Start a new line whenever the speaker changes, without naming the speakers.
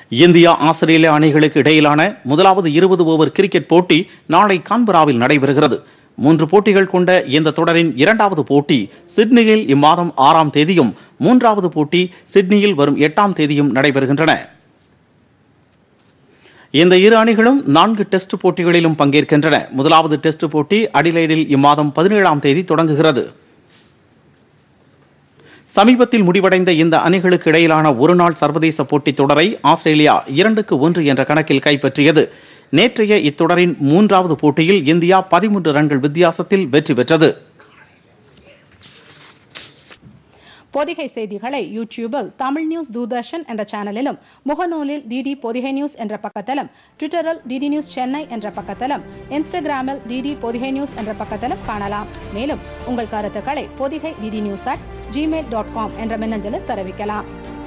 India Australia அணிகளுக்கு இடையிலான முதலாவது இருபது ஓவர் கிரிக்கெட் போட்டி நாளை கான்பராவில் நடைபெறுகிறது மூன்று போட்டிகள் கொண்ட இந்த தொடரின் இரண்டாவது போட்டி சிட்னியில் இம்மாதம் ஆறாம் தேதியும் மூன்றாவது போட்டி சிட்னியில் வரும் எட்டாம் தேதியும் நடைபெறுகின்றன இந்த இரு அணிகளும் நான்கு டெஸ்ட் போட்டிகளிலும் பங்கேற்கின்றன முதலாவது டெஸ்ட் போட்டி அடிலைடில் இம்மாதம் பதினேழாம் தேதி தொடங்குகிறது சமீபத்தில் முடிவடைந்த இந்த அணிகளுக்கு இடையிலான ஒருநாள் சர்வதேச போட்டித் தொடரை ஆஸ்திரேலியா இரண்டுக்கு ஒன்று என்ற கணக்கில் கைப்பற்றியது நேற்றைய இத்தொடரின் மூன்றாவது போட்டியில் இந்தியா பதிமூன்று ரன்கள் வித்தியாசத்தில் வெற்றி பெற்றது
பொதிகை செய்திகளை யூடியூபில் தமிழ் நியூஸ் தூர்தர்ஷன் என்ற சேனலிலும் முகநூலில் டிடி பொதிகை நியூஸ் என்ற பக்கத்திலும் ட்விட்டரில் டிடி நியூஸ் சென்னை என்ற பக்கத்திலும் இன்ஸ்டாகிராமில் டிடி பொதிகை நியூஸ் என்ற பக்கத்திலும் காணலாம் மேலும் உங்கள் கருத்துக்களை Podhigai DD news at Gmail dot com என்ற மின்னஞ்சலில் தெரிவிக்கலாம்